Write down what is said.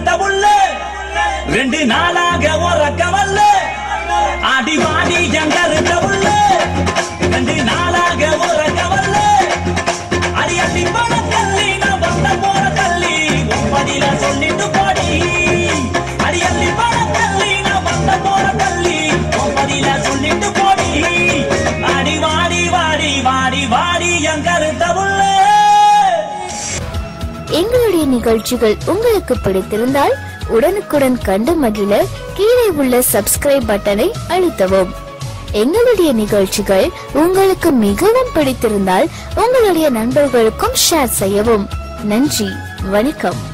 கருத்த புள்ள ரெண்டு நாளாக உறக்கவல்ல அடி வாடி என் கருத்த புள்ள ரெண்டு நாளாக உறக்கவல்ல அடி அடி பண தள்ளி நான் வந்த போற தள்ளி உம்படியில சொல்லிட்டு போடி அடி அடி பண தள்ளி நான் வந்த போற தள்ளி உம்படியில சொல்லிட்டு போடி அடி வாடி வாடி வாடி வாடி என் கருத்த புள்ள எங்களுடைய நிகழ்ச்சிகள் உங்களுக்கு பிடித்திருந்தால் உடனுக்குடன் கண்டு மகிழ கீழே உள்ள சப்ஸ்கிரைப் பட்டனை அழுத்தவும் எங்களுடைய நிகழ்ச்சிகள் உங்களுக்கு மிகவும் பிடித்திருந்தால் உங்களுடைய நண்பர்களுக்கும் ஷேர் செய்யவும் நன்றி வணக்கம்